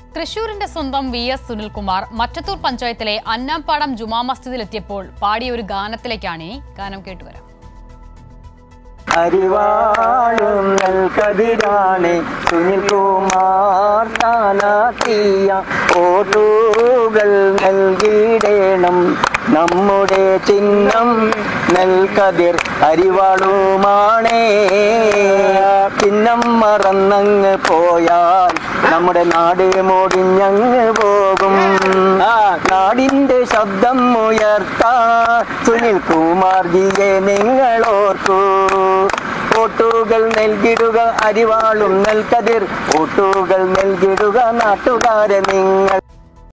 തൃശൂരിന്റെ സ്വന്തം V S Sunilkumar Mattathur പഞ്ചായത്തിലെ അന്നാംപാടം ജുമാ മസ്ജിദിലെത്തിയപ്പോൾ പാടിയ ഒരു ഗാനത്തിലേക്കാണ് ഈ ഗാനം കേട്ടുവരാം അരിവാളും നൽകതിരാണ് സുനിൽ കുമാർ സ്ഥാനാർത്ഥിയ ഓട്ടുകൾ നൽകിയിടേണം നമ്മുടെ ചിഹ്നം നെൽക്കതിർ അരിവാളുമാണേ ചിഹ്നം മറന്നങ്ങ് പോയാൽ നമ്മുടെ നാട് മോടിഞ്ഞങ്ങ് പോകും ആ നാടിന്റെ ശബ്ദം ഉയർത്താ സുനിൽ കുമാർജിയെ നിങ്ങൾ ഓർക്കൂ വോട്ടുകൾ നൽകിടുക അരിവാളും നെൽക്കതിർ വോട്ടുകൾ നൽകിടുക നാട്ടുകാരെ നിങ്ങൾ